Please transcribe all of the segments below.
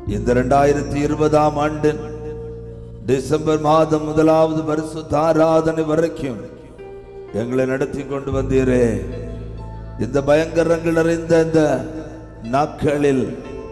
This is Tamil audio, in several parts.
இந்த இரண்டாயிரத்தி இருபதாம் ஆண்டு டிசம்பர் மாதம் முதலாவது பரிசுத்த ஆராதனை வரைக்கும் எங்களை நடத்தி கொண்டு வந்தீரே இந்த பயங்கரங்கள் நிறைந்த இந்த நாட்களில்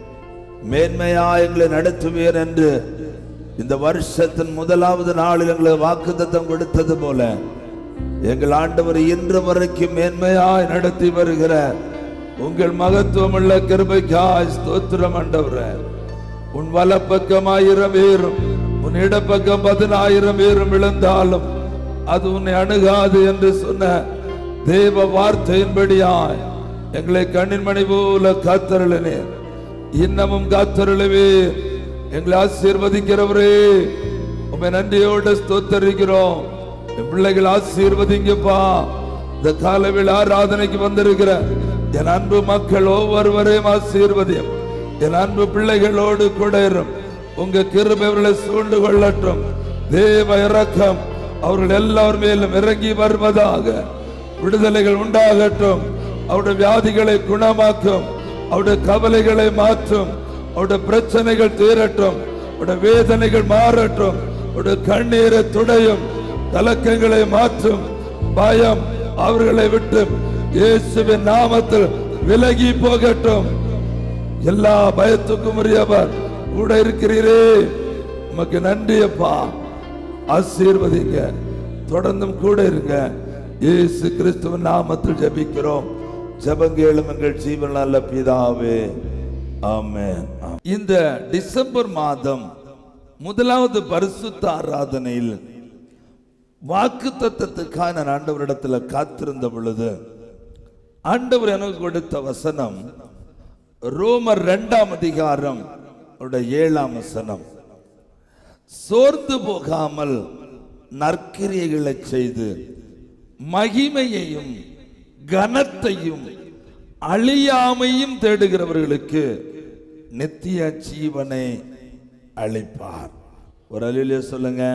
மேன்மையா எங்களை நடத்துவீர் என்று இந்த வருஷத்தின் முதலாவது நாளில் எங்களுக்கு வாக்குத்தத்தம் கொடுத்தது போல எங்கள் ஆண்டவர் இன்று வரைக்கும் மேன்மையாய் நடத்தி வருகிற உங்கள் மகத்துவமுள்ள கிருபைக்காய் ஸ்தோத்திரம் ஆண்டவரே உன் வலப்பக்கம் ஆயிரம் பேரும் உன் இடப்பக்கம் பதினாயிரம் பேரும் விழுந்தாலும் அது உன்னை அணுகாது என்று சொன்ன தேவ வார்த்தையின்படியாய் எங்களை கண்ணின் மணி போல காத்தருளினேன் இன்னமும் காத்தருளவே எங்களை ஆசீர்வதிக்கிறவரே உண்மை நன்றியோடு ஸ்தோத்தரிக்கிறோம் என் பிள்ளைகள் ஆசீர்வதிங்கப்பா இந்த காலவில் ஆராதனைக்கு வந்திருக்கிற என் அன்பு மக்கள் ஒவ்வொருவரையும் ஆசீர்வதியும் என் அன்பு பிள்ளைகளோடு கூட இரும் உங்க கிருபை அவர்களை சூழ்ந்து கொள்ளட்டும் தேவ இரக்கம் அவர்கள் எல்லார் மேலும் இறங்கி வருவதாக விடுதலைகள் உண்டாகட்டும் அவருடைய வியாதிகளை குணமாக்கும் அவருடைய கவலைகளை மாற்றும் அவருடைய பிரச்சனைகள் தீரட்டும் அவருடைய வேதனைகள் மாறட்டும் அவருடைய கண்ணீரை துடையும் கலக்கங்களை மாற்றும் பயம் அவர்களை விட்டு இயேசுவின் நாமத்தில் விலகி போகட்டும் எல்லா பயத்துக்கும் உரியவர் கூட இருக்கிறீரே உமக்கு நன்றி அப்பா ஆசீர்வதிங்க தொடர்ந்தும் கூட இருங்க இயேசு கிறிஸ்துவின் நாமத்தில் ஜெபிக்கிறோம் ஜெபங்கேளும் எங்கள் ஜீவன் நல்ல பிதாவே ஆமென் இந்த டிசம்பர் மாதம் முதலாவது பரிசுத்த ஆராதனையில் வாக்கு தத்தத்துக்காக நான் ஆண்டவரிடத்தில் காத்திருந்த பொழுது ஆண்டவர் எனக்கு கொடுத்த வசனம் ரோமர் இரண்டாம் அதிகாரம் அவருடைய ஏழாம் வசனம் சோர்ந்து போகாமல் நற்கிரியைகளை செய்து மகிமையையும் கனத்தையும் அழியாமையும் தேடுகிறவர்களுக்கு நித்திய ஜீவனை அளிப்பார் ஒரு அழிலே சொல்லுங்க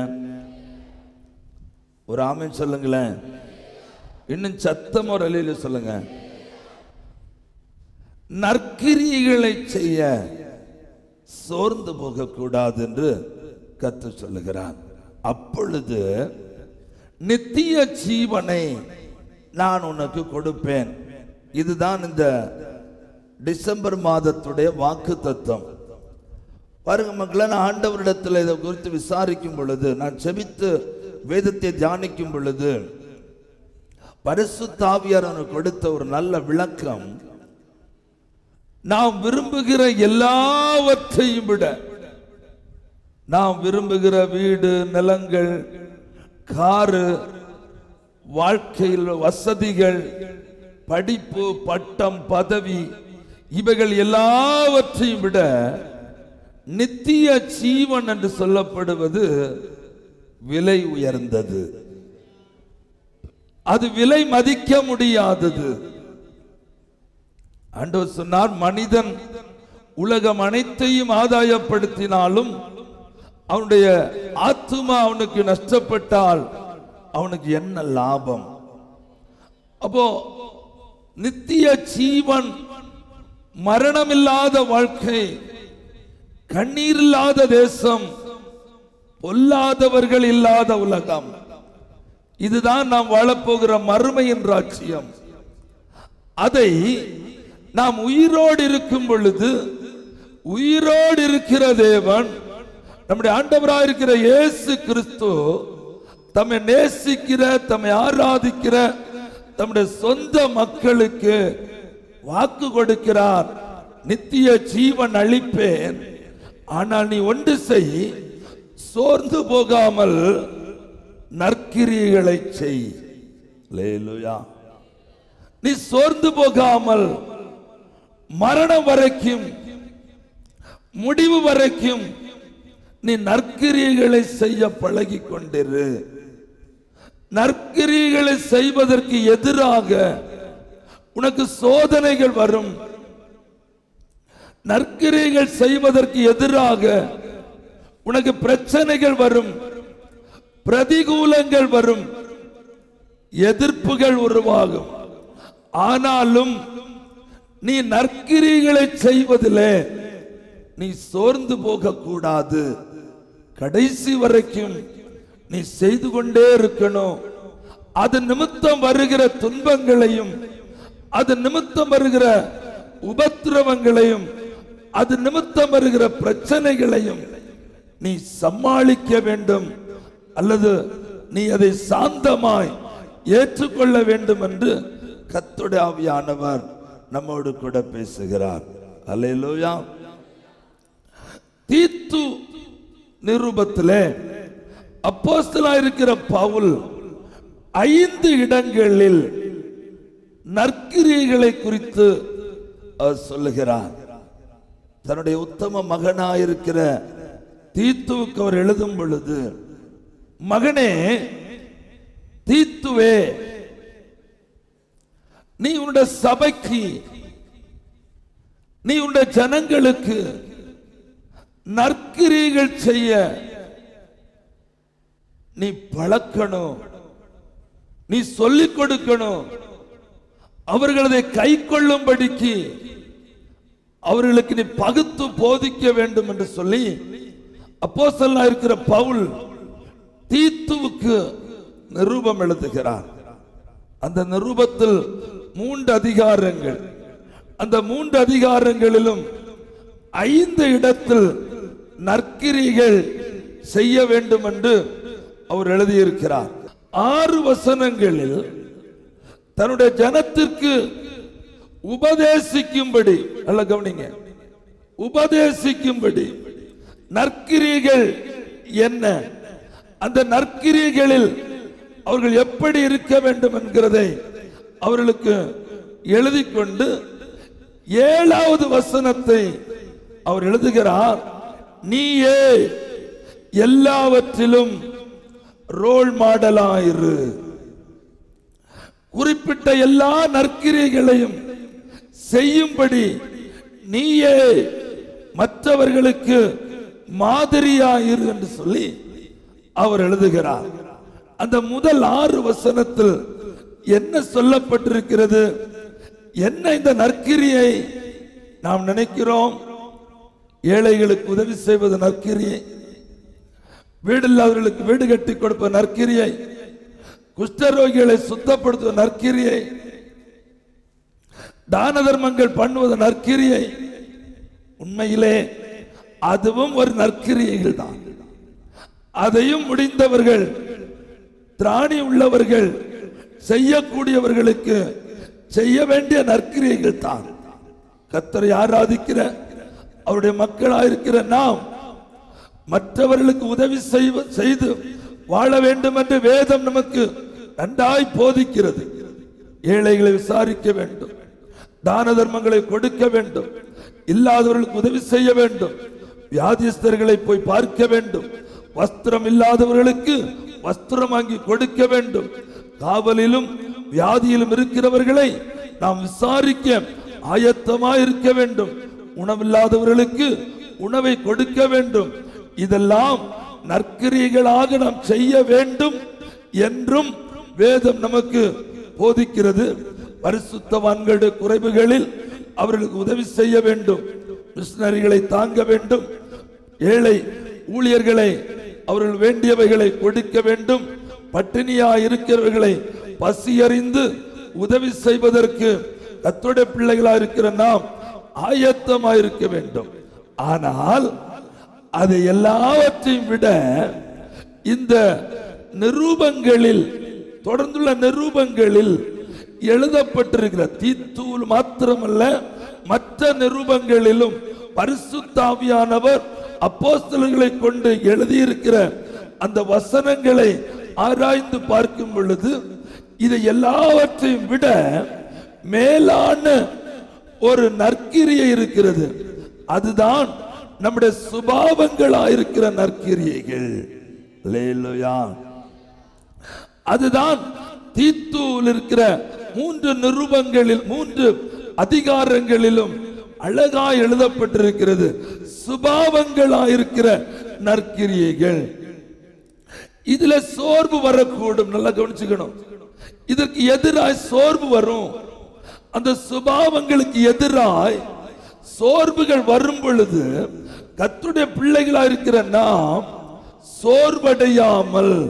ஒரு ஆமீன் சொல்லுங்களேன் இன்னும் சத்தம் ஒரு அழில சொல்லுங்க நற்கிரியைகளை செய்ய சோர்ந்து போகக்கூடாது என்று கத்து சொல்லுகிறார் அப்பொழுது நித்திய ஜீவனை நான் உனக்கு கொடுப்பேன் இதுதான் இந்த டிசம்பர் மாதத்துடைய வாக்கு தத்துவம் பாருங்க மக்களை நான் ஆண்டவரிடத்தில் இதை குறித்து விசாரிக்கும் பொழுது நான் செபித்து வேதத்தை தியானிக்கும் பொழுது பரிசுத்தாவியார் அவனுக்கு கொடுத்த ஒரு நல்ல விளக்கம் நாம் விரும்புகிற எல்லாவற்றையும் விட நாம் விரும்புகிற வீடு நிலங்கள் காரு வாழ்க்கையில் வசதிகள் படிப்பு பட்டம் பதவி இவைகள் எல்லாவற்றையும் விட நித்திய ஜீவன் என்று சொல்லப்படுவது விலை உயர்ந்தது அது விலை மதிக்க முடியாதது ஆண்டவர் சொன்னார் மனிதன் உலகம் அனைத்தையும் ஆதாயப்படுத்தினாலும் அவனுடைய ஆத்துமா அவனுக்கு நஷ்டப்பட்டால் அவனுக்கு என்ன லாபம் அப்போ நித்திய ஜீவன் மரணமில்லாத வாழ்க்கை கண்ணீர் இல்லாத தேசம் பொல்லாதவர்கள் இல்லாத உலகம் இதுதான் நாம் வாழப்போகிற மறுமையின் ராட்சியம் அதை நாம் உயிரோடு இருக்கும் பொழுது உயிரோடு இருக்கிற தேவன் நம்முடைய ஆண்டவராக இருக்கிற இயேசு கிறிஸ்து தம்மை நேசிக்கிற தம்மை ஆராதிக்கிற தம்முடைய சொந்த மக்களுக்கு வாக்கு கொடுக்கிறார் நித்திய ஜீவன் அளிப்பேன் ஆனால் நீ ஒன்று செய் சோர்ந்து போகாமல் நற்கிரியைகளை செய் லேலுயா நீ சோர்ந்து போகாமல் மரணம் வரைக்கும் முடிவு வரைக்கும் நீ நற்கிரியைகளை செய்ய பழகி கொண்டிரு நற்கிரியைகளை செய்வதற்கு எதிராக உனக்கு சோதனைகள் வரும் நற்கிரியைகள் செய்வதற்கு எதிராக உனக்கு பிரச்சனைகள் வரும் பிரதிகூலங்கள் வரும் எதிர்ப்புகள் உருவாகும் ஆனாலும் நீ நற்கிரிகளை செய்வதிலே நீ சோர்ந்து போக கூடாது கடைசி வரைக்கும் நீ செய்து கொண்டே இருக்கணும் அது நிமித்தம் வருகிற துன்பங்களையும் அது நிமித்தம் வருகிற உபத்திரவங்களையும் அது நிமித்தம் வருகிற பிரச்சனைகளையும் நீ சமாளிக்க வேண்டும் அல்லது நீ அதை சாந்தமாய் ஏற்றுக்கொள்ள வேண்டும் என்று கத்துடைய ஆவியானவர் நம்மோடு கூட பேசுகிறார் அல்லேலூயா தீத்து நிருபத்திலே அப்போஸ்தலா இருக்கிற பவுல் ஐந்து இடங்களில் நற்கிரியைகளை குறித்து அவர் சொல்லுகிறார் தன்னுடைய உத்தம மகனாயிருக்கிற தீத்துவுக்கு அவர் எழுதும் பொழுது மகனே தீத்துவே நீ உன்னுடைய சபைக்கு நீ உன்னுடைய ஜனங்களுக்கு நற்கிரியைகள் செய்ய நீ பழக்கணும் நீ சொல்லிக் கொடுக்கணும் அவர்கள் அதை கை கொள்ளும்படிக்கு அவர்களுக்கு நீ பகுத்து போதிக்க வேண்டும் என்று சொல்லி அப்போஸ்தலனா இருக்கிற பவுல் தீத்துவுக்கு நிருபம் எழுதுகிறார் அந்த நிருபத்தில் மூன்று அதிகாரங்கள் அந்த மூன்று அதிகாரங்களிலும் ஐந்து இடத்தில் நற்கிரிகள் செய்ய வேண்டும் என்று அவர் எழுதியிருக்கிறார் ஆறு வசனங்களில் தன்னுடைய ஜனத்திற்கு உபதேசிக்கும்படி நல்ல கவனிங்க உபதேசிக்கும்படி நற்கிரிகள் என்ன அந்த நற்கிரிகளில் அவர்கள் எப்படி இருக்க வேண்டும் என்கிறதை அவர்களுக்கு எழுதி கொண்டு ஏழாவது வசனத்தை அவர் எழுதுகிறார் நீயே எல்லாவற்றிலும் ரோல் மாடலாயிரு குறிப்பிட்ட எல்லா நற்கிரிகளையும் செய்யும்படி நீயே மற்றவர்களுக்கு மாதிரியாயிரு என்று சொல்லி அவர் எழுதுகிறார் அந்த முதல் ஆறு வசனத்தில் என்ன சொல்லப்பட்டிருக்கிறது என்ன இந்த நற்கிரியை நாம் நினைக்கிறோம் ஏழைகளுக்கு உதவி செய்வது நற்கிரியை வீடில்லாதவர்களுக்கு வீடு கட்டி கொடுப்ப நற்கிரியை குஷ்டரோகிகளை சுத்தப்படுத்துவ நற்கிரியை தான தர்மங்கள் பண்ணுவது நற்கிரியை உண்மையிலே அதுவும் ஒரு நற்கிரியைகள் தான் அதையும் முடிந்தவர்கள் திராணி உள்ளவர்கள் செய்யக்கூடியவர்களுக்கு செய்ய வேண்டிய நற்கிரியைகள் தான் கத்தரை ஆராதிக்கிற அவருடைய மக்களாயிருக்கிற நாம் மற்றவர்களுக்கு உதவி செய்வ செய்து வாழ வேண்டும் என்று வேதம் நமக்கு நன்றாய் போதிக்கிறது ஏழைகளை விசாரிக்க வேண்டும் தான தர்மங்களை கொடுக்க வேண்டும் இல்லாதவர்களுக்கு உதவி செய்ய வேண்டும் வியாதிஸ்தர்களை போய் பார்க்க வேண்டும் வஸ்திரம் இல்லாதவர்களுக்கு வஸ்திரம் வாங்கி கொடுக்க வேண்டும் காவலிலும் வியாதியிலும் இருக்கிறவர்களை நாம் விசாரிக்க ஆயத்தமாய் இருக்க வேண்டும் உணவில்லாதவர்களுக்கு உணவை கொடுக்க வேண்டும் இதெல்லாம் நற்கிரியைகளாக நாம் செய்ய வேண்டும் என்றும் வேதம் நமக்கு போதிக்கிறது பரிசுத்தவான்களுடைய குறைவுகளில் அவர்களுக்கு உதவி செய்ய வேண்டும் மிஷினரிகளை தாங்க வேண்டும் ஏழை ஊழியர்களை அவர்கள் வேண்டியவைகளை கொடுக்க வேண்டும் பட்டினியா இருக்கிறவர்களை பசியறிந்து உதவி செய்வதற்கு கத்தோட பிள்ளைகளா இருக்கிற நாம் ஆயத்தமா இருக்க வேண்டும் ஆனால் அதை எல்லாவற்றையும் விட இந்த நிரூபங்களில் தொடர்ந்துள்ள நிரூபங்களில் எழுதப்பட்டிருக்கிற தீத்தூல் மாத்திரமல்ல மற்ற நிரூபங்களிலும் பரிசுத்தாவியானவர் அப்போஸ்தலர்களை கொண்டு எழுதியிருக்கிற அந்த வசனங்களை ஆராய்ந்து பார்க்கும் பொழுது இதை எல்லாவற்றையும் விட மேலான ஒரு நற்கிரியை இருக்கிறது அதுதான் நம்முடைய சுபாவங்களாயிருக்கிற நற்கிரியைகள் அல்லேலூயா. அதுதான் தீத்தூவில் இருக்கிற மூன்று நிருபங்களில் மூன்று அதிகாரங்களிலும் அழகா எழுதப்பட்டிருக்கிறது சுபாவங்களாயிருக்கிற நற்கிரியைகள் இதுல சோர்வு வரக்கூடும் நல்லா கவனிச்சுக்கணும் இதற்கு எதிராய் சோர்வு வரும் அந்த சுபாவங்களுக்கு எதிராய் சோர்வுகள் வரும் பொழுது கத்துடைய பிள்ளைகளா இருக்கிற நாம் சோர்வடையாமல்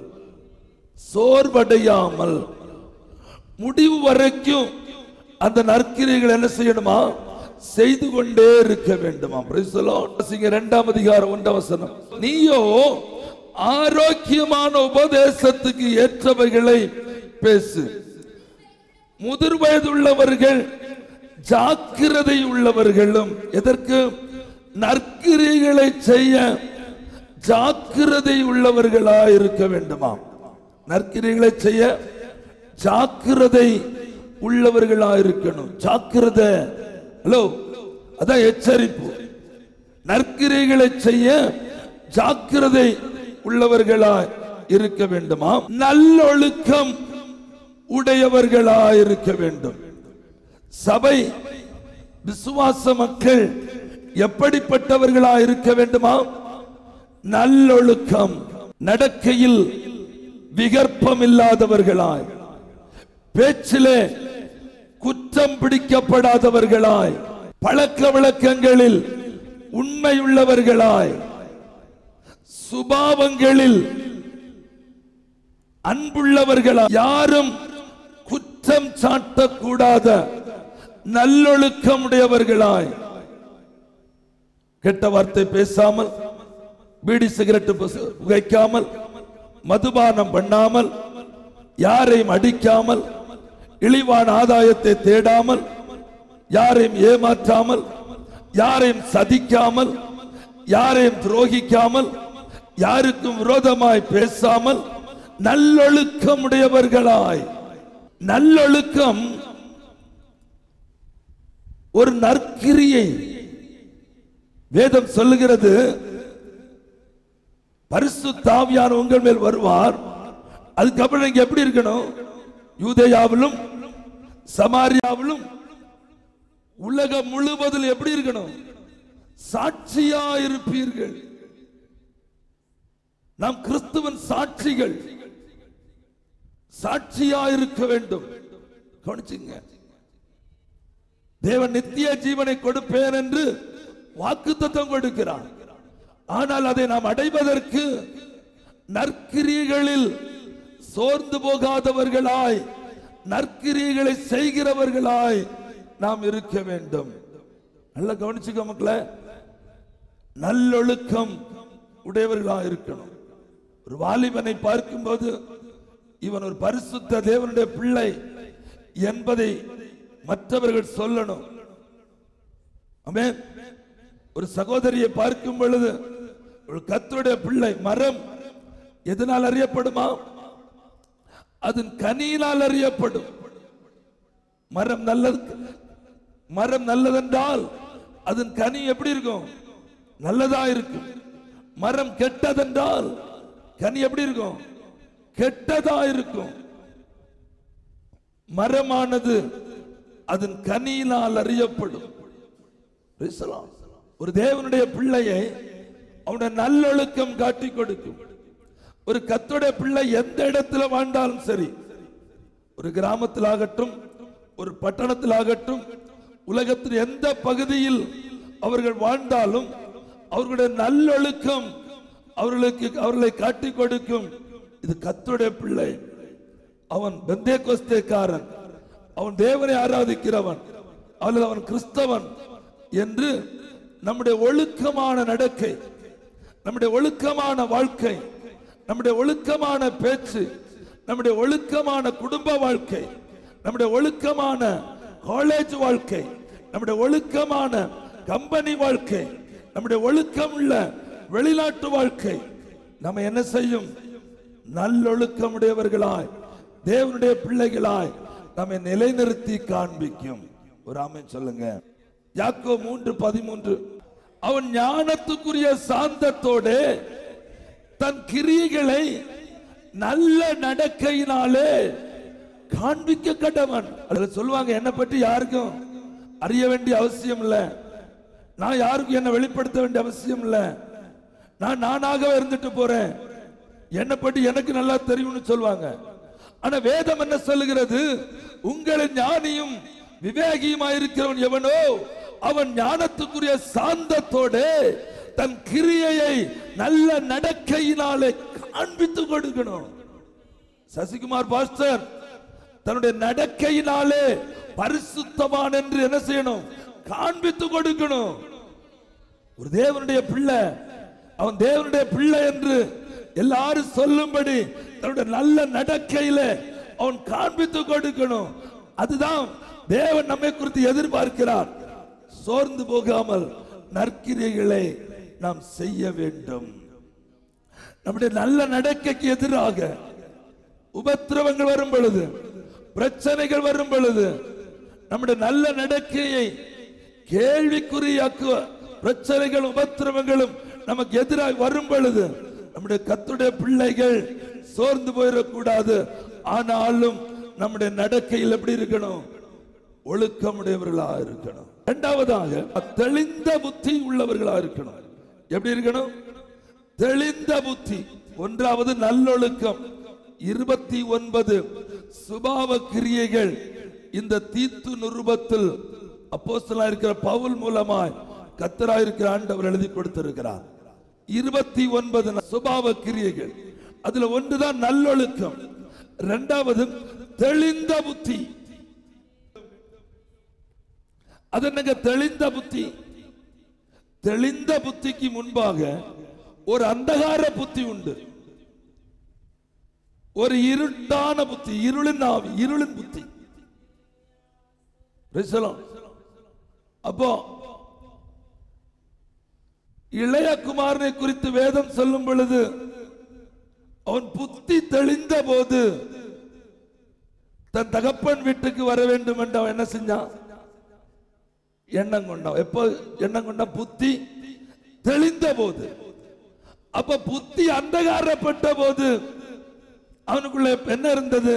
சோர்வடையாமல் முடிவு வரைக்கும் அந்த நற்கிரைகள் என்ன செய்யணுமா செய்து கொண்டே இருக்க வேண்டுமா Praise the Lord. வாசிங்க இரண்டாம் அதிகாரம் ஒன்றாம் வசனம் நீயோ ஆரோக்கியமான உபதேசத்துக்கு ஏற்றவைகளை பேசு முதிர் வயதுள்ளவர்கள் ஜாக்கிரதை உள்ளவர்களும் எதற்கு நற்கிரிகளை செய்ய ஜாக்கிரதை உள்ளவர்களா இருக்க வேண்டுமாம் நற்கிரிகளை செய்ய ஜாக்கிரதை உள்ளவர்களா இருக்கணும் ஜாக்கிரதை ஹலோ அதான் எச்சரிப்பு நற்கிரைகளை செய்ய ஜாக்கிரதை உள்ளவர்களா இருக்க வேண்டுமா நல்லொழுக்கம் உடையவர்களா இருக்க வேண்டும் சபை விசுவாச மக்கள் எப்படிப்பட்டவர்களா இருக்க வேண்டுமா நல்லொழுக்கம் நடக்கையில் விகற்பம் இல்லாதவர்களாய் பேச்சிலே குற்றம் பிடிக்கப்படாதவர்களாய் பழக்க வழக்கங்களில் உண்மையுள்ளவர்களாய் சுபாவங்களில் அன்புள்ளவர்களாய் யாரும் குற்றம் சாட்டக்கூடாத நல்லொழுக்கமுடையவர்களாய் கெட்ட வார்த்தை பேசாமல் பீடி சிகரெட் புச- புகைக்காமல் மதுபானம் பண்ணாமல் யாரையும் அடிக்காமல் இழிவான ஆதாயத்தை தேடாமல் யாரையும் ஏமாற்றாமல் யாரையும் சதிக்காமல் யாரையும் துரோகிக்காமல் யாருக்கும் விரோதமாய் பேசாமல் நல்லொழுக்கமுடையவர்களாய் நல்லொழுக்கம் ஒரு நற்கிரியை வேதம் சொல்லுகிறது பரிசு தாவியான உங்கள் மேல் வருவார் அதுக்கப்புறம் நீங்க எப்படி இருக்கணும் யூதேயாவிலும் சமாரியாவிலும் உலகம் முழுவதில் எப்படி இருக்கணும் சாட்சியா இருப்பீர்கள் நாம் கிறிஸ்துவன் சாட்சிகள் சாட்சியா இருக்க வேண்டும் கவனிச்சுங்க தேவன் நித்திய ஜீவனை கொடுப்பேன் என்று வாக்குத்தத்தம் கொடுக்கிறார் ஆனால் அதை நாம் அடைவதற்கு நற்கிரியைகளில் சோர்ந்து போகாதவர்களாய் நற்கிரியைகளை செய்கிறவர்களாய் நாம் இருக்க வேண்டும் நல்லா கவனிச்சுக்க மக்களே நல்லொழுக்கம் உடையவர்களா இருக்கணும் ஒரு வாலிபனை பார்க்கும்போது இவன் ஒரு பரிசுத்த தேவனுடைய பிள்ளை என்பதை மற்றவர்கள் சொல்லணும் ஆமென் ஒரு சகோதரியை பார்க்கும் பொழுது ஒரு கத்தருடைய பிள்ளை மரம் எதனால் அறியப்படுமா அதன் கனியினால் அறியப்படும் மரம் நல்லது மரம் நல்லதென்றால் அதன் கனி எப்படி இருக்கும் நல்லதா இருக்கும் மரம் கெட்டதென்றால் கனி எப்படி இருக்கும் கெட்டதா இருக்கும் மரமானது அதன் கனியினால் அறியப்படும் Praise the Lord. ஒரு தேவனுடைய பிள்ளையை அவனுடைய நல்லொழுக்கம் காட்டி கொடுக்கும் ஒரு கத்தோட பிள்ளை எந்த இடத்துல வாழ்ந்தாலும் சரி ஒரு கிராமத்தில் ஆகட்டும் ஒரு பட்டணத்தில் ஆகட்டும் உலகத்தின் எந்த பகுதியில் அவர்கள் வாழ்ந்தாலும் அவர்களுடைய நல்லொழுக்கம் அவர்களுக்கு அவர்களை காட்டி கொடுக்கும் இது கத்தோடைய பிள்ளை அவன் பெந்தேகோஸ்தேக்காரன் அவன் தேவனை ஆராதிக்கிறவன் அல்லது அவன் கிறிஸ்தவன் என்று நம்முடைய ஒழுக்கமான நடக்கை நம்முடைய ஒழுக்கமான வாழ்க்கை நம்முடைய ஒழுக்கமான பேச்சு நம்முடைய ஒழுக்கமான குடும்ப வாழ்க்கை நம்முடைய ஒழுக்கமான காலேஜ் வாழ்க்கை நம்முடைய ஒழுக்கமான கம்பெனி வாழ்க்கை நம்முடைய ஒழுக்கம் உள்ள வெளிநாட்டு வாழ்க்கை நம்ம என்ன செய்யும் நல்லொழுக்கமுடையவர்களாய் தேவனுடைய பிள்ளைகளாய் நம்மை நிலைநிறுத்தி காண்பிக்கும் ஒரு ஆமென் சொல்லுங்க யாக்கோ மூன்று பதிமூன்று அவன் ஞானத்துக்குரிய சாந்தத்தோடு தன் கிரியைகளை நல்ல நடக்கையினாலே காண்பிக்க கடவன் அதுல சொல்லுவாங்க என்னை பற்றி யாருக்கும் அறிய வேண்டிய அவசியம் இல்ல நான் யாருக்கும் என்ன வெளிப்படுத்த வேண்டிய அவசியம் இல்ல நான் நானாகவே இருந்துட்டு போறேன் என்னை பற்றி எனக்கு நல்லா தெரியும்னு சொல்லுவாங்க ஆனா வேதம் என்ன சொல்லுகிறது உங்களின் ஞானியும் விவேகியுமாயிருக்கிறவன் எவனோ அவன் ஞானத்துக்குரிய சாந்தத்தோடு தன் கிரியையை நல்ல நடக்கையினாலே காண்பித்து கொடுக்கணும் சசிகுமார் பாஸ்டர் தன்னுடைய நடக்கையினாலே பரிசுத்தவான் என்று என்ன செய்யணும் காண்பித்து கொடுக்கணும் ஒரு தேவனுடைய பிள்ளை அவன் தேவனுடைய பிள்ளை என்று எல்லாரும் சொல்லும்படி தன்னுடைய நல்ல நடக்கையில அவன் காண்பித்து கொடுக்கணும் அதுதான் தேவன் நம்மை குறித்து எதிர்பார்க்கிறார் சோர்ந்து போகாமல் நற்கிரைகளை நாம் செய்ய வேண்டும் நம்முடைய நல்ல நடக்கைக்கு எதிராக உபத்திரவங்கள் வரும் பொழுது பிரச்சனைகள் வரும் பொழுது நம்முடைய நல்ல நடக்கையை கேள்விக்குறியாக்குவ பிரச்சனைகளும் உபத்திரவங்களும் நமக்கு எதிராக வரும் பொழுது நம்முடைய கத்துடைய பிள்ளைகள் சோர்ந்து போயிடக்கூடாது ஆனாலும் நம்முடைய நடக்கையில் எப்படி இருக்கணும் ஒழுக்கமுடையவர்களா இருக்கணும் இரண்டாவதாக தெளிந்த புத்தி உள்ளவர்களா இருக்கணும் எப்படி இருக்கணும் தெளிந்த புத்தி ஒன்றாவது நல்லொழுக்கம் இருபத்தி ஒன்பது சுபாவ கிரியைகள் இந்த தீத்து நிருபத்தில் அப்போஸ்தலனா இருக்கிற பவுல் மூலமாய் கத்தரா இருக்கிற ஆண்டவர் எழுதி கொடுத்திருக்கிறார் இருபத்தி ஒன்பது சுபாவ கிரியைகள் அதுல ஒன்றுதான் நல்லொழுக்கம் இரண்டாவது தெளிந்த புத்தி அது என்னங்க தெளிந்த புத்தி தெளிந்த புத்திக்கு முன்பாக ஒரு அந்தகார புத்தி உண்டு ஒரு இருட்டான புத்தி இருளின் ஆவி இருளின் புத்தி Praise the Lord. அப்போ இளைய குமாரனை குறித்து வேதம் சொல்லும் பொழுது அவன் புத்தி தெளிந்த போது தன் தகப்பன் வீட்டுக்கு வர வேண்டும் என்று அவன் என்ன செஞ்சான் எண்ணம் கொண்டான் எப்போ எண்ணம் கொண்டான் புத்தி தெளிந்த போது அப்ப புத்தி அந்தகாரப்பட்ட போது அவனுக்குள்ள என்ன இருந்தது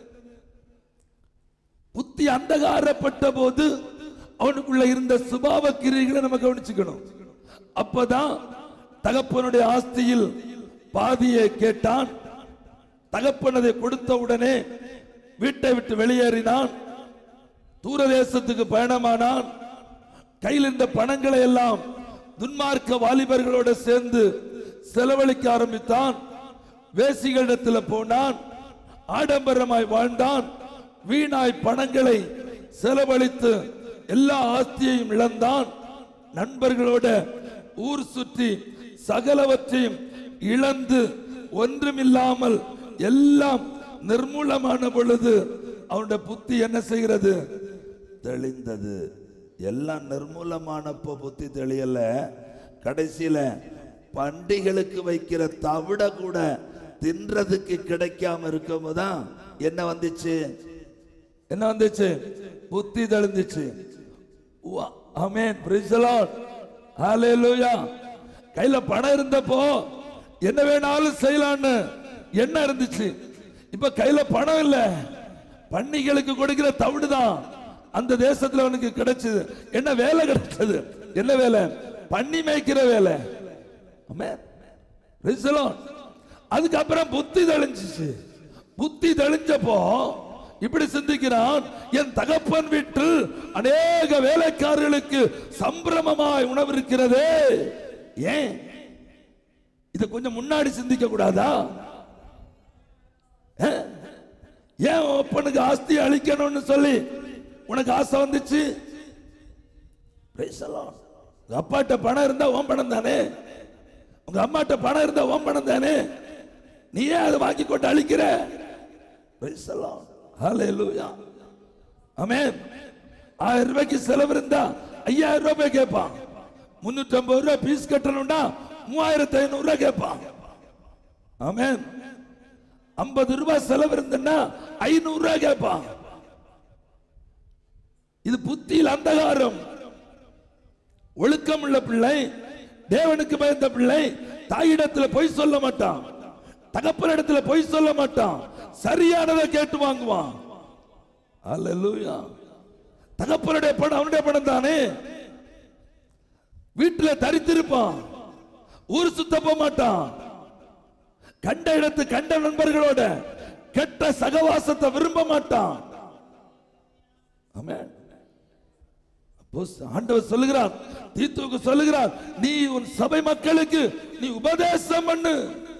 புத்தி அந்தகாரப்பட்ட போது அவனுக்குள்ள இருந்த சுபாவ கிரியைகளை நம்ம கவனிச்சுக்கணும் அப்பதான் தகப்பனுடைய ஆஸ்தியில் பாதியை கேட்டான் தகப்பன் அதை கொடுத்த உடனே வீட்டை விட்டு வெளியேறினான் தூரதேசத்துக்கு பயணமானான் கையில் இருந்த பணங்களை எல்லாம் துன்மார்க்க வாலிபர்களோட சேர்ந்து செலவழிக்க ஆரம்பித்தான் வேசிகளிடத்தில் போனான் ஆடம்பரமாய் வாழ்ந்தான் வீணாய் பணங்களை செலவழித்து எல்லா ஆஸ்தியையும் இழந்தான் நண்பர்களோட ஊர் சுற்றி சகலவற்றையும் இழந்து ஒன்றுமில்லாமல் எல்லாம் நிர்மூலமான பொழுது அவனுடைய புத்தி என்ன செய்கிறது தெளிந்தது எல்லாம் நிர்மூலமானப்போ புத்தி தெளியல கடைசியில பண்டிகளுக்கு வைக்கிற தவிட கூட தின்றதுக்கு கிடைக்காம இருக்கும்போதுதான் என்ன வந்துச்சு என்ன வந்துச்சு புத்தி தெளிந்துச்சு ஆமென் praise the Lord hallelujah கையில பணம் இருந்தப்போ என்ன வேணாலும் செய்யலாம்னு என்ன இருந்துச்சு இப்ப கையில பணம் இல்ல பன்னிகளுக்கு கொடுக்கிற தவிடு தான் அந்த தேசத்துல அவனுக்கு கிடைச்சது என்ன வேலை கிடைச்சது என்ன வேலை பன்னி மேய்க்கிற வேலை ஆமென் praise the Lord அதுக்கப்புறம் புத்தி தெளிஞ்சிச்சு புத்தி தெளிஞ்சப்போ இப்படி சிந்திக்கிறான் என் தகப்பன் வீட்டில் அநேக வேலைக்காரர்களுக்கு சம்பிரமமாய் உணவு இருக்கிறதே ஏன் இத கொஞ்சம் முன்னாடி சிந்திக்க கூடாதா அஹ்? ஏன் உன் அப்பனுக்கு ஆஸ்தி அழிக்கணும்னு சொல்லி உனக்கு ஆசை வந்துச்சு Praise the Lord. உங்க அப்பாட்ட பணம் இருந்தா உன் பணம் தானே உங்க அம்மாட்ட பணம் இருந்தா உன் பணம் தானே நீ ஏன் அதை வாங்கி கொண்டு அழிக்கிற Praise the Lord. Hallelujah. ஆமென் ஆயிரம் ரூபாய்க்கு செலவு இருந்தா ஐயாயிரம் ரூபாய் கேட்பான் முன்னூத்தி ஐம்பது ரூபாய் பீஸ் கட்டணும்னா மூவாயிரத்தி ஐநூறு ரூபாய் கேட்பான் ஆமென் ஐம்பது ரூபாய் செலவு இருந்ததுன்னா ஐநூறு ரூபாய் கேட்பான் இது புத்தியில் அந்தகாரம் ஒழுக்கம் உள்ள பிள்ளை தேவனுக்கு பயந்த பிள்ளை தாயிடத்துல பொய் சொல்ல மாட்டான் தகப்பனிடத்துல பொய் சொல்ல மாட்டான் சரியானதை கேட்டு வாங்குவான் அல்லேலூயா தகப்பனுடைய பணம் அவனுடைய பணம் தானே வீட்டுல தரித்திருப்பான் ஊர் சுத்த போக மாட்டான் கண்ட இடத்து கண்ட நண்பர்களோட கெட்ட சகவாசத்தை விரும்ப மாட்டான் ஆமென் புஸ்- ஆண்டவர் சொல்லுகிறார் தீத்துவுக்கு சொல்லுகிறார் நீ உன் சபை மக்களுக்கு நீ உபதேசம் பண்ணு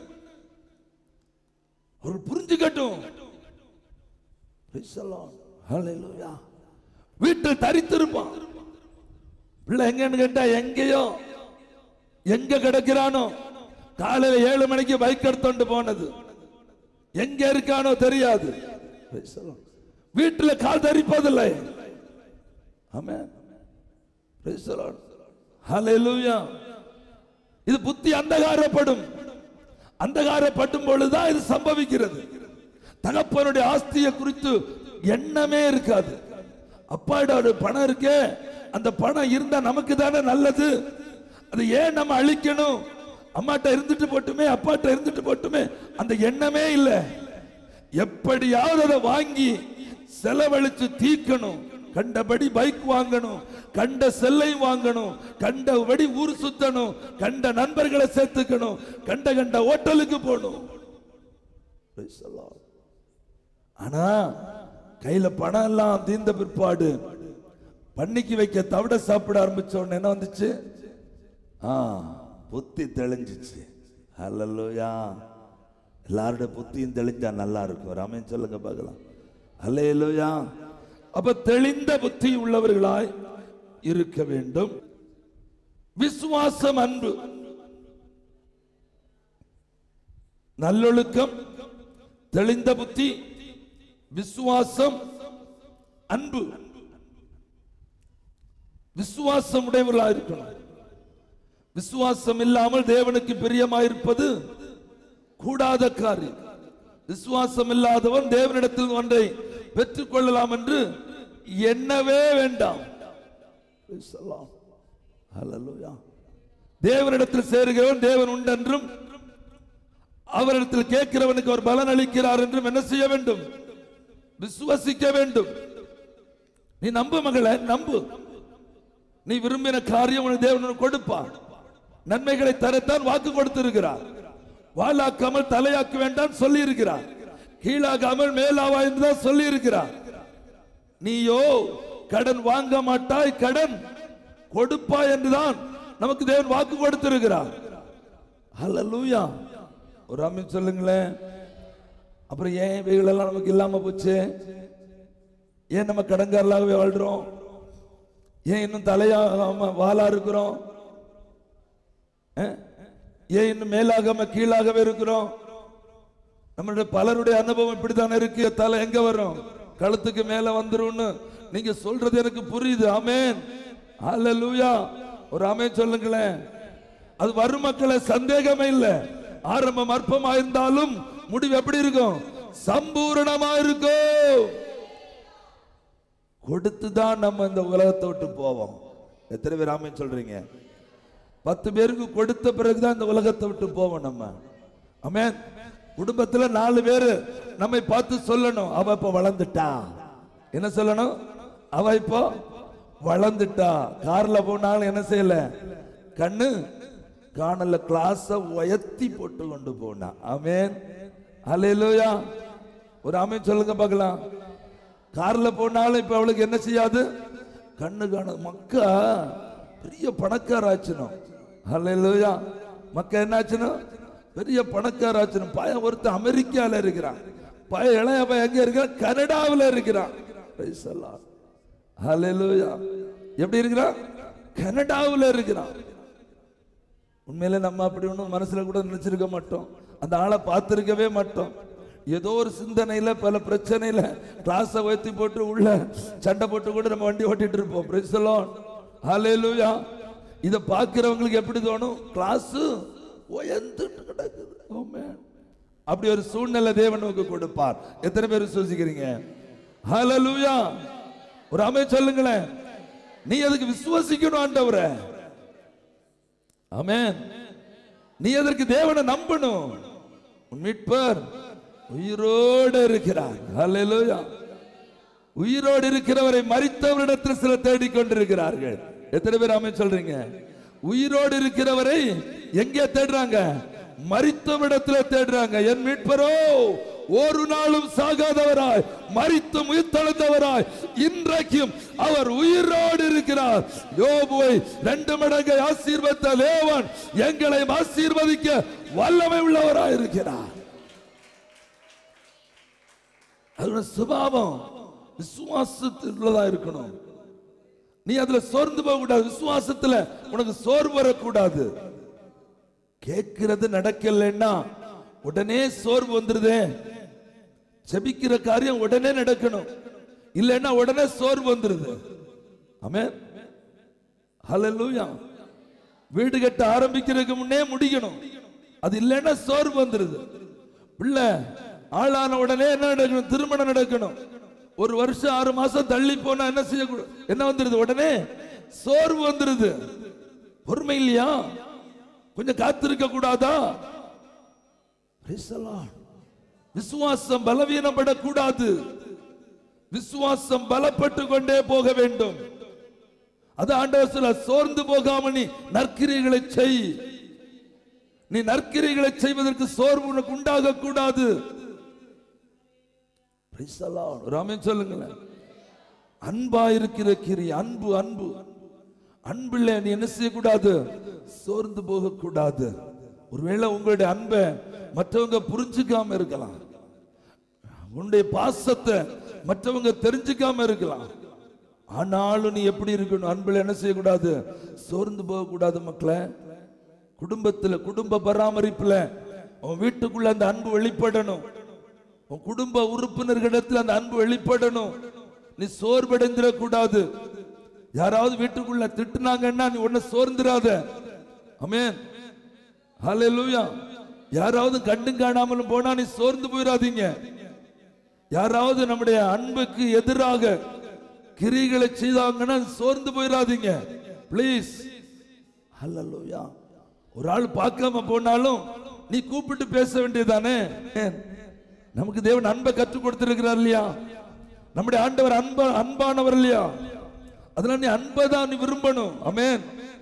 அவர் புரிஞ்சுக்கட்டும் Praise the Lord. Hallelujah. வீட்டில் தரித்திருப்பான் பிள்ளை எங்கன்னு கேட்டா எங்கேயோ எங்க கிடக்கிறானோ காலையில ஏழு மணிக்கு பைக் எடுத்துட்டு போனது எங்க இருக்கானோ தெரியாது Praise the Lord. வீட்டில் கால் தரிப்பதில்லை ஆமென் Praise the Lord. Hallelujah. இது புத்தி அந்தகாரப்படும் அந்தகாரப்படும் பொழுதுதான் இது சம்பவிக்கிறது தகப்பனுடைய ஆஸ்தியை குறித்து எண்ணமே இருக்காது அப்பாவோட பணம் இருக்கே அந்த பணம் இருந்தா நமக்கு தானே நல்லது அது ஏன் நம்ம அழிக்கணும் அம்மாட்ட இருந்துட்டு போட்டுமே அப்பாட்ட இருந்துட்டு போட்டுமே அந்த எண்ணமே இல்லை எப்படியாவது அதை வாங்கி செலவழிச்சு தீக்கணும் கண்டபடி பைக் வாங்கணும் கண்ட செல்லை வாங்கணும் கண்டபடி ஊர் சுத்தணும் கண்ட நண்பர்களை சேர்த்துக்கணும் கண்ட கண்ட ஹோட்டலுக்கு போகணும் Praise the Lord. ஆனா கையில பணம் எல்லாம் தீர்ந்த பிற்பாடு பண்ணிக்கு வைக்க தவிட சாப்பிட ஆரம்பிச்ச உடனே என்ன வந்துச்சு ஆ புத்தி தெளிஞ்சிச்சு ஹalleluya எல்லாருடைய புத்தியும் தெளிஞ்சா நல்லா இருக்கும் ராமன் சொல்லுங்க பார்க்கலாம் ஹalleluya அப்ப தெளிந்த புத்தி உள்ளவர்களாய் இருக்க வேண்டும் விசுவாசம் அன்பு நல்லொழுக்கம் தெளிந்த புத்தி விசுவாசம் அன்பு விசுவாசம் உடையவர்களா இருக்கணும் விசுவாசம் இல்லாமல் தேவனுக்கு பிரியமாயிருப்பது கூடாத காரியம் விசுவாசம் இல்லாதவன் தேவனிடத்தில் ஒன்றை பெற்றுக் கொள்ளலாம் என்று எண்ணவே வேண்டாம் Praise the Lord. Hallelujah. தேவனிடத்தில் சேருகிறவன் தேவன் உண்டென்றும் அவரிடத்தில் கேட்கிறவனுக்கு அவர் பலன் அளிக்கிறார் என்றும் என்ன செய்ய வேண்டும் விசுவசிக்க வேண்டும் நீ நம்பு மகளே நம்பு நீ விரும்பின காரியம் உனக்கு தேவன் உனக்கு கொடுப்பார் நன்மைகளை தரத்தான் வாக்கு கொடுத்திருக்கிறார் வாளாக்காமல் தலையாக்க வேண்டாம் சொல்லி இருக்கிறார் கீழாகாமல் மேலாவா என்றுதான் சொல்லி இருக்கிறார் நீயோ கடன் வாங்க மாட்டாய் கடன் கொடுப்பாய் என்றுதான் நமக்கு தேவன் வாக்கு கொடுத்திருக்கிறார் ஹalleluya ஒரு அமீன் சொல்லுங்களேன் அப்புறம் ஏன் இவைகளெல்லாம் நமக்கு இல்லாம போச்சு ஏன் நம்ம கடன்காரலாகவே வாழ்றோம் ஏன் இன்னும் தலையாகாம வாளா இருக்கிறோம் அஹ்? ஏன் இன்னும் மேலாகாம கீழாகவே இருக்கிறோம் நம்மளுடைய பலருடைய அனுபவம் இப்படித்தானே இருக்கு தலை எங்க வரும் கழுத்துக்கு மேல வந்துரும்னு நீங்க சொல்றது எனக்கு புரியுது ஆமென் ஹalleluya ஒரு ஆமென் சொல்லுங்களேன் அது வரும் மக்களை சந்தேகமே இல்ல ஆரம்பம் அற்பமா இருந்தாலும் முடிவு எப்படி இருக்கும் சம்பூரணமா இருக்கும் கொடுத்து தான் நம்ம இந்த உலகத்தை விட்டு போவோம் எத்தனை பேர் ஆமென் சொல்றீங்க பத்து பேருக்கு கொடுத்த பிறகுதான் இந்த உலகத்தை விட்டு போவோம் நம்ம ஆமென் குடும்பத்துல நாலு பேரு நம்மை பார்த்து சொல்லணும் அவ இப்ப வளர்ந்துட்டா என்ன சொல்லணும் அவ இப்போ வளர்ந்துட்டா கார்ல போனாலும் என்ன செய்யல கண்ணு காணல கிளாஸ உயர்த்தி போட்டு கொண்டு போனா ஆமென் அல்லேலூயா ஒரு ஆமென் சொல்லுங்க பார்க்கலாம் கார்ல போனாலும் இப்ப அவளுக்கு என்ன செய்யாது கண்ணு காண மக்கா பெரிய பணக்காராச்சனும் அல்லேலூயா மக்கா என்னாச்சுனும் பெரிய பணக்காராச்சனும் பையன் ஒருத்தன் அமெரிக்கால இருக்கிறான் பையன் இளைய பையன் எங்க இருக்கிறான் கனடாவில் இருக்கிறான் Praise the Lord. Hallelujah. எப்படி இருக்கிறான் கனடாவில் இருக்கிறான் உண்மையில நம்ம அப்படி ஒன்றும் மனசுல கூட நினைச்சிருக்க மாட்டோம் அந்த ஆளை பார்த்திருக்கவே மாட்டோம் ஏதோ ஒரு சிந்தனையில பல பிரச்சனையில கிளாஸை உயர்த்தி போட்டு உள்ள சண்டை போட்டு கூட நம்ம வண்டி ஓட்டிட்டு இருப்போம் பிரிசலோன் ஹalleluya இத பார்க்கிறவங்களுக்கு எப்படி தோணும் கிளாஸ் உயர்ந்துட்டு கிடக்குது Amen. அப்படி ஒரு சூழ்நிலை தேவன் நமக்கு கொடுப்பார் எத்தனை பேர் விசுவசிக்கிறீங்க ஹalleluya ஒரு அமை சொல்லுங்களேன் நீ அதுக்கு விசுவசிக்கணும் ஆண்டவரை ஆமென் நீ அதற்கு தேவனை நம்பணும் உன் மீட்பர் உயிரோடு இருக்கிறார் ஹalleluya உயிரோடு இருக்கிறவரை மரித்தவரிடத்தில் சில தேடிக் கொண்டிருக்கிறார்கள் எத்தனை பேர் ஆமென் சொல்றீங்க உயிரோடு இருக்கிறவரை எங்கே தேடுறாங்க மரித்தவரிடத்துல தேடுறாங்க என் மீட்பரோ ஒரு நாளும் சாகாதவராய் மரித்து உயிர்த்தெழுந்தவராய் இன்றைக்கும் அவர் உயிரோடு இருக்கிறார் யோபுவை ரெண்டு மடங்கை ஆசீர்வத்த தேவன் எங்களை ஆசீர்வதிக்க வல்லமை உள்ளவராய் இருக்கிறார் அதோட சுபாவம் விசுவாசத்தில் உள்ளதா இருக்கணும் நீ அதுல சோர்ந்து போக கூடாது விசுவாசத்துல உனக்கு சோர்வு வரக்கூடாது கேட்கிறது நடக்கலைன்னா உடனே சோர்வு வந்துருதே செபிக்கிற காரியம் உடனே நடக்கணும் இல்லைன்னா உடனே சோர்வு வந்துருது ஆமென் ஹalleluya வீடு கட்ட ஆரம்பிக்கிறதுக்கு முன்னே முடிக்கணும் அது இல்லைன்னா சோர்வு வந்துருது பிள்ளை ஆளான உடனே என்ன நடக்கணும் திருமணம் நடக்கணும் ஒரு வருஷம் ஆறு மாசம் தள்ளி போனா என்ன செய்யக்கூடாது என்ன வந்துருது உடனே சோர்வு வந்துருது பொறுமை இல்லையா கொஞ்சம் காத்திருக்க கூடாதா Praise the Lord. விசுவாசம் பலவீனப்படக்கூடாது விசுவாசம் பலப்பட்டு கொண்டே போக வேண்டும் அது ஆண்டவர் சொல்ல சோர்ந்து போகாம நீ நற்கிரிகளை செய் நீ நற்கிரிகளை செய்வதற்கு சோர்வு உனக்கு உண்டாக கூடாது Praise the Lord. ஒரு ஆமென் சொல்லுங்களேன் அன்பா இருக்கிற கிரி அன்பு அன்பு அன்பில் நீ என்ன செய்யக்கூடாது சோர்ந்து போக கூடாது ஒருவேளை உங்களுடைய அன்பை மற்றவங்க புரிஞ்சுக்காம இருக்கலாம் உன்னுடைய பாசத்தை மற்றவங்க தெரிஞ்சுக்காம இருக்கலாம் ஆனாலும் நீ எப்படி இருக்கணும் அன்பில் என்ன செய்யக்கூடாது சோர்ந்து போக கூடாது மக்களே குடும்பத்துல குடும்ப பராமரிப்புல உன் வீட்டுக்குள்ள அந்த அன்பு வெளிப்படணும் உன் குடும்ப உறுப்பினர்களிடத்தில் அந்த அன்பு வெளிப்படணும் நீ சோர்வடைந்திட கூடாது யாராவது வீட்டுக்குள்ள திட்டுனாங்கன்னா நீ உன்னை சோர்ந்துராத அமேன் ஹalleluya யாராவது கண்டும் காணாமலும் போனா நீ சோர்ந்து போயிடாதீங்க யாராவது நம்முடைய அன்புக்கு எதிராக கிரிகளை செய்தாங்கன்னா சோர்ந்து போயிடாதீங்க ப்ளீஸ் ஹalleluya ஒரு ஆள் பார்க்காம போனாலும் நீ கூப்பிட்டு பேச வேண்டியதானே ஏன்? நமக்கு தேவன் அன்பை கற்றுக் கொடுத்திருக்கிறார் இல்லையா நம்முடைய ஆண்டவர் அன்பா அன்பானவர் இல்லையா அதனால நீ அன்பை தான் நீ விரும்பணும் அமேன்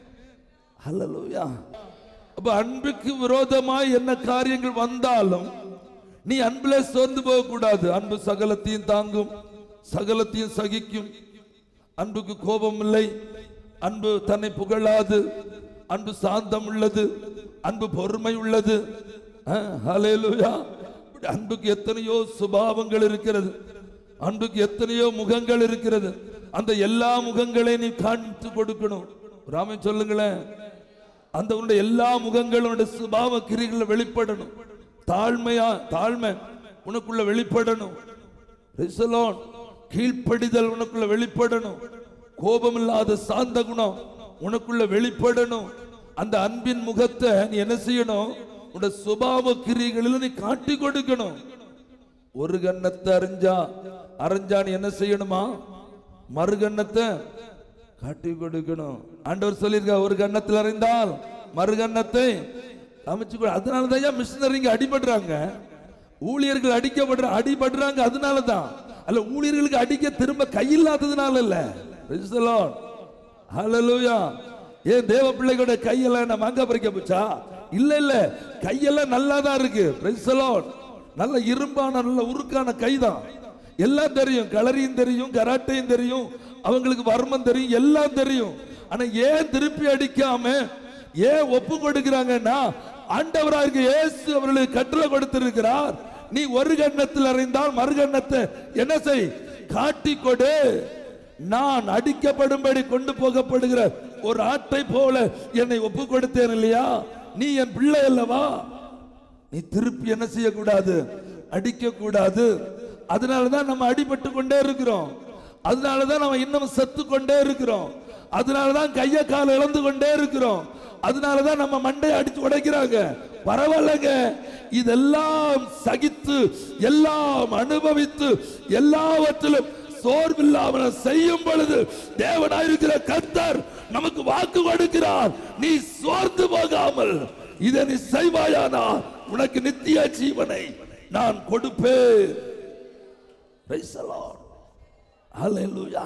ஹalleluya அப்ப அன்புக்கு விரோதமாய் என்ன காரியங்கள் வந்தாலும் நீ அன்புல சோர்ந்து போக கூடாது அன்பு சகலத்தையும் தாங்கும் சகலத்தையும் சகிக்கும் அன்புக்கு கோபம் இல்லை அன்பு தன்னை புகழாது அன்பு சாந்தம் உள்ளது அன்பு பொறுமை உள்ளது அஹ், ஹalleluya. இப்படி அன்புக்கு எத்தனையோ சுபாவங்கள் இருக்கிறது அன்புக்கு எத்தனையோ முகங்கள் இருக்கிறது அந்த எல்லா முகங்களையும் நீ காண்பித்து கொடுக்கணும் ராமன் சொல்லுங்களேன் அந்த உன்னுடைய எல்லா முகங்களும் உன்னுடைய சுபாவ கிரிகளை வெளிப்படணும் தாழ்மையா தாழ்மை உனக்குள்ள வெளிப்படணும் Praise the Lord. கீழ்ப்படிதல் உனக்குள்ள வெளிப்படணும் கோபம் இல்லாத சாந்த குணம் உனக்குள்ள வெளிப்படணும் அந்த அன்பின் முகத்தை நீ என்ன செய்யணும் உன்னுடைய சுபாவ கிரிகளில் நீ காட்டி கொடுக்கணும் ஒரு கன்னத்தை அறிஞ்சா அறிஞ்சா நீ என்ன செய்யணுமா மறு கன்னத்தை காட்டி கொடுக்கணும் ஆண்டவர் சொல்லியிருக்கா ஒரு கன்னத்தில் அறிந்தால் மறு கன்னத்தை அமைச்சு கொடு அதனால தான் ஏன் மிஷினரிங்க அடிபடுறாங்க ஊழியர்கள் அடிக்கப்படுற அடிபடுறாங்க அதனால தான் அல்ல ஊழியர்களுக்கு அடிக்க திரும்ப கையில்லாததுனால இல்ல Praise the Lord. Hallelujah. ஏன் தேவ பிள்ளைகளோட கையெல்லாம் என்ன மாங்காய் பறிக்க போச்சா இல்ல இல்ல கையெல்லாம் நல்லா தான் இருக்கு Praise the Lord. நல்ல இரும்பான நல்ல உருக்கான கைதான் எல்லாம் தெரியும் கலரியும் தெரியும் கராட்டையும் தெரியும் அவங்களுக்கு வர்மம் தெரியும் எல்லாம் தெரியும் ஆனா ஏன் திருப்பி அடிக்காம ஏன் ஒப்பு கொடுக்கிறாங்கன்னா ஆண்டவராக இயேசு அவர்களுக்கு கட்டளை கொடுத்திருக்கிறார் நீ ஒரு கண்ணத்தில் அறிந்தால் மறு கண்ணத்தை என்ன செய் காட்டி கொடு நான் அடிக்கப்படும்படி கொண்டு போகப்படுகிற ஒரு ஆட்டை போல என்னை ஒப்பு கொடுத்தேன் இல்லையா நீ என் பிள்ளை அல்லவா நீ திருப்பி என்ன செய்யக்கூடாது அடிக்க கூடாது அதனாலதான் நம்ம அடிபட்டு கொண்டே இருக்கிறோம் அதனாலதான் நம்ம இன்னும் செத்து கொண்டே இருக்கிறோம் அதனாலதான் கைய கால் இழந்து கொண்டே இருக்கிறோம் அதனாலதான் நம்ம மண்டையை அடிச்சு உடைக்கிறாங்க பரவாயில்லைங்க இதெல்லாம் சகித்து எல்லாம் அனுபவித்து எல்லாவற்றிலும் சோர்வில்லாமல் செய்யும் பொழுது தேவனாயிருக்கிற கர்த்தர் நமக்கு வாக்கு கொடுக்கிறார் நீ சோர்ந்து போகாமல் இதை நீ செய்வாயானால் உனக்கு நித்திய ஜீவனை நான் கொடுப்பேன் Praise the Lord. Hallelujah.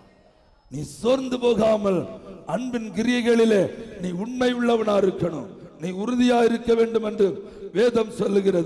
நீ சோர்ந்து போகாமல் அன்பின் கிரியைகளிலே நீ உண்மை உள்ளவனா இருக்கணும் நீ உறுதியா இருக்க வேண்டும் என்று வேதம் சொல்லுகிறது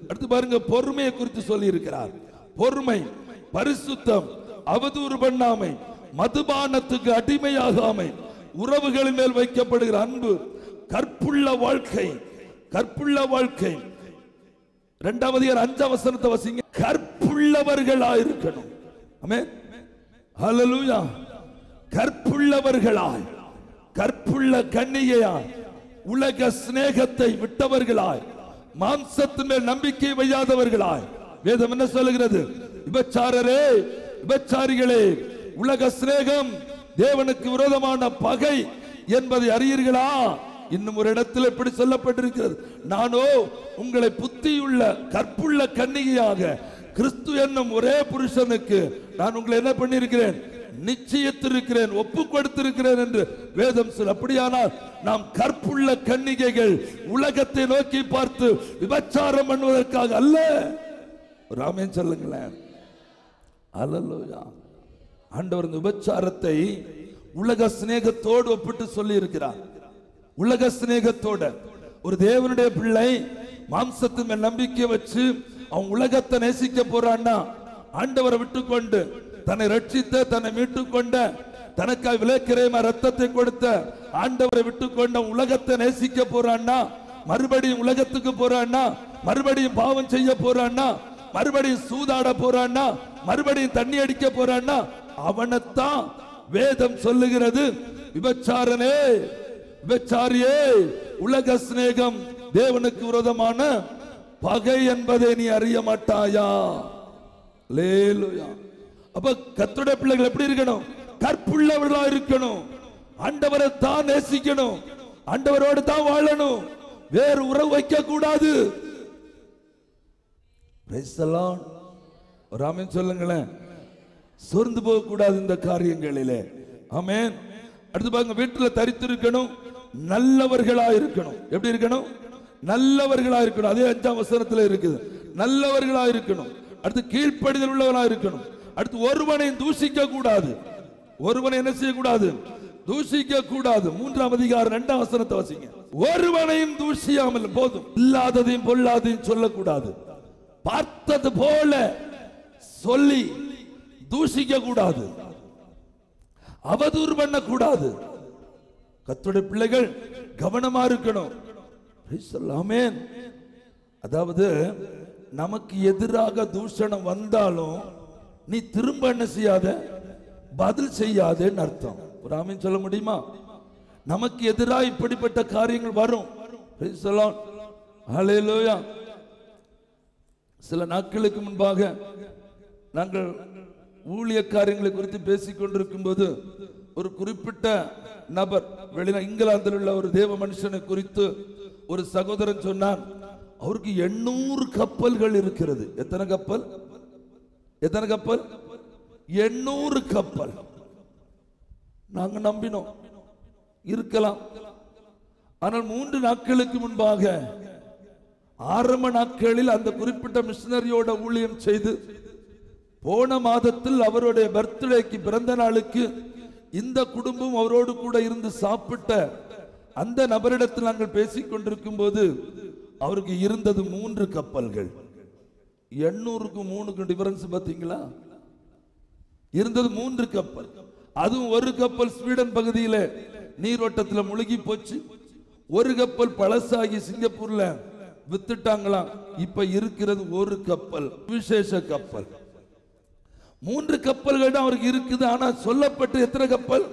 அடுத்து பாருங்க பொறுமையை குறித்து சொல்லி இருக்கிறார் பொறுமை பரிசுத்தம் அவதூறு பண்ணாமை மதுபானத்துக்கு அடிமையாகாமை உறவுகளின் மேல் வைக்கப்படுகிற அன்பு கற்புள்ள வாழ்க்கை கற்புள்ள வாழ்க்கை இரண்டாவது அதிகாரம் அஞ்சாம் வசனத்தை வசிங்க கற்புள்ளவர்களா இருக்கணும் ஆமென் ஹalleluya கற்புள்ளவர்களாய் கற்புள்ள கன்னிகையாய் உலக சிநேகத்தை விட்டவர்களாய் மாம்சத்தின் மேல் நம்பிக்கை வையாதவர்களாய் வேதம் என்ன சொல்லுகிறது விபச்சாரரே விபச்சாரிகளே உலக சிநேகம் தேவனுக்கு விரோதமான பகை என்பதை அறியீர்களா இன்னும் ஒரு இடத்தில் இப்படி சொல்லப்பட்டிருக்கிறது நானோ உங்களை புத்தியுள்ள கற்புள்ள கன்னிகையாக கிறிஸ்து என்னும் ஒரே புருஷனுக்கு நான் உங்களை என்ன பண்ணியிருக்கிறேன் நிச்சயத்திருக்கிறேன் ஒப்பு கொடுத்திருக்கிறேன் என்று வேதம் சொல் அப்படியானால் நாம் கற்புள்ள கன்னிகைகள் உலகத்தை நோக்கி பார்த்து விபச்சாரம் பண்ணுவதற்காக அல்ல ராமேன் சொல்லுங்களேன் அல்லலுயா ஆண்டவர் இந்த விபச்சாரத்தை உலக சிநேகத்தோடு ஒப்பிட்டு சொல்லி இருக்கிறார் உலக சிநேகத்தோட ஒரு தேவனுடைய பிள்ளை மாம்சத்தின் மேல் நம்பிக்கை வச்சு அவன் உலகத்தை நேசிக்க போறான்னா ஆண்டவரை விட்டுக்கொண்டு தன்னை ரட்சித்த தன்னை மீட்டுக் கொண்ட தனக்காய் விலைக்கிரயமா ரத்தத்தை கொடுத்த ஆண்டவரை விட்டுக்கொண்ட உலகத்தை நேசிக்க போறான்னா மறுபடியும் உலகத்துக்கு போறான்னா மறுபடியும் பாவம் செய்ய போறான்னா மறுபடியும் சூதாட போறான்னா மறுபடியும் தண்ணி அடிக்க போறான்னா அவனைத்தான் வேதம் சொல்லுகிறது விபச்சாரனே விபச்சாரியே உலக சிநேகம் தேவனுக்கு விரோதமான பகை என்பதை நீ அறிய மாட்டாயா லேலுயா அப்ப கர்த்தருடைய பிள்ளைகள் எப்படி இருக்கணும் கற்புள்ளவர்களா இருக்கணும் ஆண்டவரை தான் நேசிக்கணும் ஆண்டவரோடு தான் வாழணும் வேறு உறவு வைக்க கூடாது Praise the Lord. ஒரு ஆமென் சொல்லுங்களேன் சோர்ந்து போக கூடாது இந்த காரியங்களிலே ஆமென் அடுத்து பாருங்க வீட்டுல தரித்திருக்கணும் நல்லவர்களா இருக்கணும் எப்படி இருக்கணும் நல்லவர்களா இருக்கணும் அதே அஞ்சாம் வசனத்துல இருக்குது நல்லவர்களா இருக்கணும் அடுத்து கீழ்ப்படிதல் உள்ளவனா இருக்கணும் அடுத்து ஒருவனை தூஷிக்க கூடாது ஒருவனை என்ன செய்யக்கூடாது தூஷிக்க கூடாது மூன்றாம் அதிகாரம் இரண்டாம் வசனத்தை வசிங்க ஒருவனையும் தூஷியாமல் போதும் இல்லாததையும் பொல்லாதையும் சொல்லக்கூடாது பார்த்தது போல சொல்லி தூஷிக்க கூடாது அவதூறு பண்ண கூடாது கத்துடைய பிள்ளைகள் கவனமா இருக்கணும் Praise the Lord. Amen. அதாவது நமக்கு எதிராக தூஷணம் வந்தாலும் நீ திரும்ப என்ன செய்யாத பதில் செய்யாதேன்னு அர்த்தம் ஒரு ஆமீன் சொல்ல முடியுமா நமக்கு எதிராக இப்படிப்பட்ட காரியங்கள் வரும் Praise the Lord. Hallelujah. சில நாட்களுக்கு முன்பாக நாங்கள் ஊழிய காரியங்களை குறித்து பேசிக் கொண்டிருக்கும் போது ஒரு குறிப்பிட்ட நபர் வெளிநா இங்கிலாந்தில் உள்ள ஒரு தேவ மனுஷனை குறித்து ஒரு சகோதரன் சொன்னான் அவருக்கு எண்ணூறு கப்பல்கள் இருக்கிறது எத்தனை கப்பல் எத்தனை கப்பல் எண்ணூறு கப்பல் நாங்க நம்பினோம் இருக்கலாம் ஆனால் மூன்று நாட்களுக்கு முன்பாக ஆரம்ப நாட்களில் அந்த குறிப்பிட்ட மிஷனரியோட ஊழியம் செய்து போன மாதத்தில் அவருடைய பர்த்டேக்கு பிறந்த நாளுக்கு இந்த குடும்பம் அவரோடு கூட இருந்து சாப்பிட்ட அந்த நபரிடத்தில் நாங்கள் பேசிக் கொண்டிருக்கும் போது அவருக்கு இருந்தது மூன்று கப்பல்கள் எண்ணூறுக்கும் மூணுக்கும் டிஃபரன்ஸ் பாத்தீங்களா இருந்தது மூன்று கப்பல் அதுவும் ஒரு கப்பல் ஸ்வீடன் பகுதியில நீரோட்டத்துல முழுகி போச்சு ஒரு கப்பல் பழசாகி சிங்கப்பூர்ல வித்துட்டாங்களாம் இப்ப இருக்கிறது ஒரு கப்பல் விசேஷ கப்பல் மூன்று கப்பல்கள் தான் அவருக்கு இருக்குது ஆனா சொல்லப்பட்டு எத்தனை கப்பல்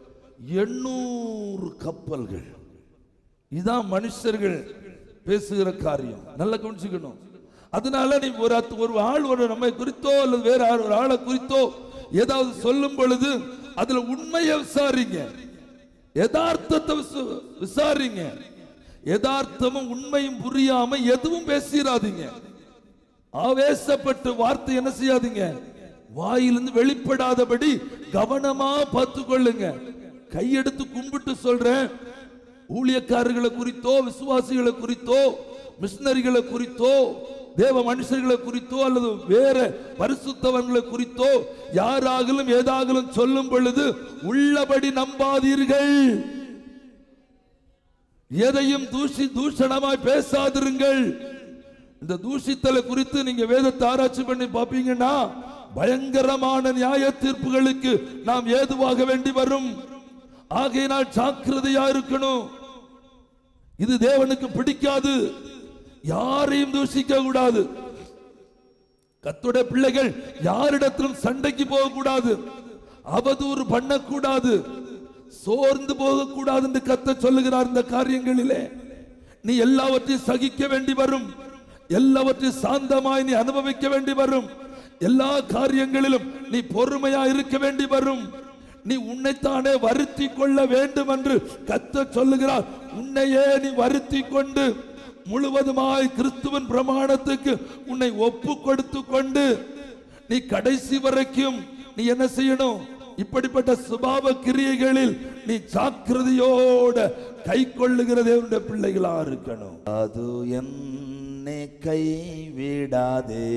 எண்ணூறு கப்பல்கள் இதான் மனுஷர்கள் பேசுகிற காரியம் நல்லா கவனிச்சுக்கணும் அதனால நீ ஒரு அத்- ஒரு ஆள் ஒரு நம்மை குறித்தோ அல்லது வேற ஆள் ஒரு ஆளை குறித்தோ ஏதாவது சொல்லும் பொழுது அதுல உண்மையை விசாரிங்க யதார்த்தத்தை விசு- விசாரிங்க யதார்த்தமும் உண்மையும் புரியாம எதுவும் பேசிடாதீங்க ஆவேசப்பட்டு வார்த்தை என்ன செய்யாதீங்க வாயிலிருந்து வெளிப்படாதபடி கவனமா பார்த்து கொள்ளுங்க கையெடுத்து கும்பிட்டு சொல்றேன் ஊழியக்காரர்களை குறித்தோ விசுவாசிகளை குறித்தோ மிஷினரிகளை குறித்தோ தேவ மனுஷர்களை குறித்தோ அல்லது வேற பரிசுத்தவங்களை குறித்தோ யாராகிலும் ஏதாகிலும் சொல்லும் பொழுது உள்ளபடி நம்பாதீர்கள் எதையும் தூஷி தூஷணமாய் பேசாதிருங்கள் இந்த தூஷித்தலை குறித்து நீங்க வேதத்தை ஆராய்ச்சி பண்ணி பாப்பீங்கன்னா பயங்கரமான நியாய தீர்ப்புகளுக்கு நாம் ஏதுவாக வேண்டி வரும் ஆகையினால் ஜாக்கிரதையா இருக்கணும் இது தேவனுக்கு பிடிக்காது யாரையும் தூஷிக்க கூடாது கத்துடைய பிள்ளைகள் யாரிடத்திலும் சண்டைக்கு போகக்கூடாது அவதூறு பண்ணக்கூடாது சோர்ந்து போகக்கூடாது என்று கத்த சொல்லுகிறார் இந்த காரியங்களிலே நீ எல்லாவற்றையும் சகிக்க வேண்டி வரும் எல்லாவற்றையும் சாந்தமாய் நீ அனுபவிக்க வேண்டி வரும் எல்லா காரியங்களிலும் நீ பொறுமையா இருக்க வேண்டி வரும் நீ உன்னைத்தானே வருத்தி கொள்ள வேண்டும் என்று கத்த சொல்லுகிறார் உன்னையே நீ வருத்தி கொண்டு முழுவதுமாய் கிறிஸ்துவன் பிரமாணத்துக்கு உன்னை ஒப்பு கொடுத்து கொண்டு நீ கடைசி வரைக்கும் நீ என்ன செய்யணும் இப்படிப்பட்ட சுபாவ கிரியைகளில் நீ ஜாக்கிரதையோட கை கொள்ளுகிற தேவனுடைய பிள்ளைகளா இருக்கணும் அது என்னை கைவிடாதே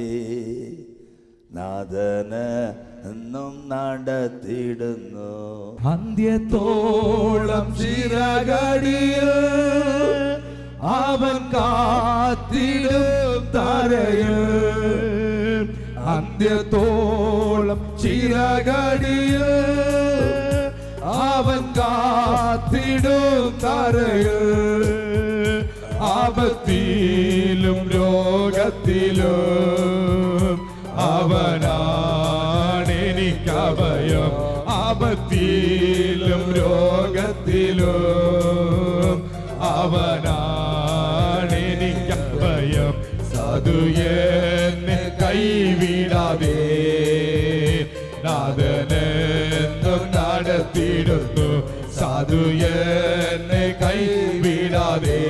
നാഥന എന്നും നടത്തിയിടുന്നു അന്ത്യത്തോളം ചിറകടിയിൽ അവൻ കാത്തിടും തരയിൽ അന്ത്യത്തോളം ചിറകടിയിൽ അവൻ കാത്തിടും തരയിൽ ആപത്തിലും രോഗത്തിലും അവനാണ് എനിക്കഭയം ആപത്തിലും രോഗത്തിലും അവനാണ് എനിക്കഭയം സാധു എന്നെ കൈവിടാതെ നാഥനെന്നും നടത്തിയിടുന്നു സാധു എന്നെ കൈവിടാതെ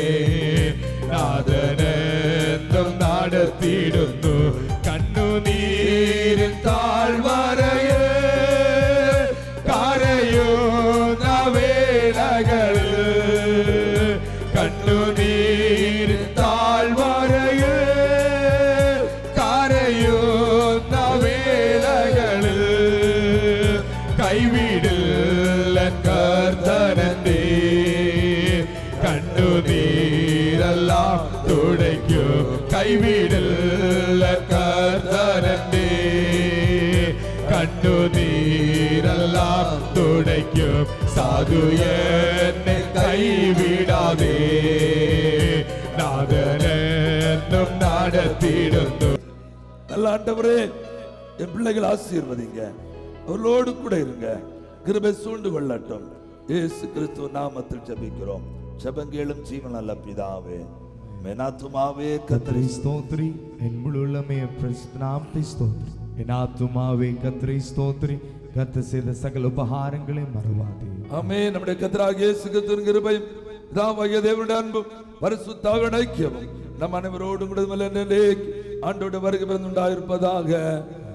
നാഥനെന്നും നടത്തിയിടുന്നു കണ്ണുനീരിൻ താഴ്വരയിൽ കരയുന്ന വേളകളിൽ കണ്ണുനീരിൻ താഴ്വരയിൽ കരയുന്ന വേളകളിൽ കൈവിടില്ല കർത്തനന്റെ കണ്ണുനീരെല്ലാം തുടയ്ക്കൂ കൈവിടില്ല കർത്തനന്റെ കണ്ണുനീരെല്ലാം തുടയ്ക്കും സാധു എന്നെ കൈവിടാതെ നാദനെന്നും നടത്തിയിടുന്നു நல்ல ஆண்டவரே என் பிள்ளைகள் ஆசீர்வதிங்க அவர்களோடு கூட இருங்க கிருபை சூண்டு கொள்ளட்டும் இயேசு கிறிஸ்துவ நாமத்தில் ஜெபிக்கிறோம் ஜெபங்கேளும் ஜீவன் நல்ல பிதாவே மெனாத்துமாவே கத்திரி കത്രി സ്തോത്രി എൻ മുഴുവമേ നാമത്തെ സ്തോത്രി എൻ ആത്മാവേ കത്രി സ്തോത്രി കത്ത ചെയ്ത സകല ഉപഹാരങ്ങളെ മറവാതെ ஆமே நம்முடைய கத்தராக இயேசு கிறிஸ்துவின் கிருபையும் பிதாவாகிய தேவனுடைய அன்பும் பரிசுத்தாவின் ஐக்கியமும் நம் அனைவரோடும் கூட ஆண்டோட வருகை பிறந்துண்டாயிருப்பதாக